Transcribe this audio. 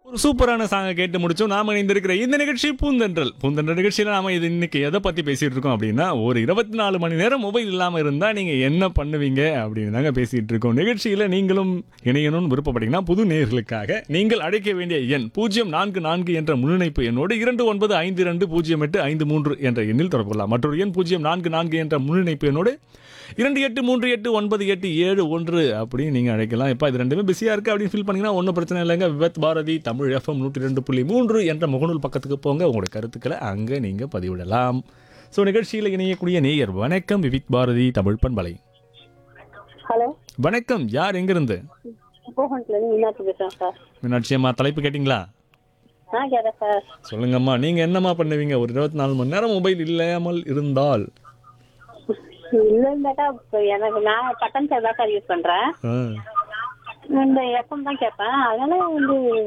ஒரு சூப்பரான சாங்கை கேட்டு முடிச்சோம் நாம இணைந்திருக்கிற இந்த நிகழ்ச்சி பூந்தென்றல் பூந்தென்றல் நிகழ்ச்சியில நாம இது இன்னைக்கு எதை பத்தி பேசிட்டு இருக்கோம் அப்படின்னா ஒரு இருபத்தி நாலு மணி நேரம் மொபைல் இல்லாம இருந்தா நீங்க என்ன பண்ணுவீங்க அப்படின்னு தாங்க பேசிட்டு இருக்கோம் நிகழ்ச்சியில நீங்களும் இணையணும்னு விருப்பப்பட்டீங்கன்னா புது நேர்களுக்காக நீங்கள் அழைக்க வேண்டிய எண் பூஜ்ஜியம் நான்கு நான்கு என்ற முன்னிணைப்பு எண்ணோடு இரண்டு ஒன்பது ஐந்து இரண்டு பூஜ்ஜியம் எட்டு ஐந்து மூன்று என்ற எண்ணில் தொடர்பு கொள்ளலாம் மற்றொரு எண் பூஜ்ஜியம் நான்கு நான்கு என்ற முன்னிணைப்பு எண்ணோடு இரண்டு எட்டு மூன்று எட்டு ஒன்பது எட்டு ஏழு ஒன்று அப்படின்னு நீங்கள் அழைக்கலாம் இப்போ இது ரெண்டுமே பிஸியாக இருக்குது அப்படின்னு ஃபீல் பண்ணீங்கன்னா ஒன்றும் பிரச்சனை இல்லைங்க விவத் பாரதி தமிழ் எஃப்எம் நூற்றி ரெண்டு புள்ளி மூன்று என்ற முகநூல் பக்கத்துக்கு போங்க உங்களுடைய கருத்துக்களை அங்கே நீங்கள் பதிவிடலாம் ஸோ நிகழ்ச்சியில் இணையக்கூடிய நேயர் வணக்கம் விவித் பாரதி தமிழ் பண்பலை ஹலோ வணக்கம் யார் எங்கிருந்து கோகன்ஸ்லேருந்து மீனாட்சி பேசுகிறேன் சார் மீனாட்சி அம்மா தலைப்பு கேட்டிங்களா ஆ கேட்டேன் சார் சொல்லுங்கம்மா நீங்கள் என்னம்மா பண்ணுவீங்க ஒரு இருபத்தி நாலு மணி நேரம் மொபைல் இல்லாமல் இருந்தால் இல்லைன்னாக்கா இப்போ எனக்கு நான் பட்டன் சேர் தான் சார் யூஸ் பண்ணுறேன் ஆ, இந்த எஃப்எம் தான் கேட்பேன் அதனால வந்து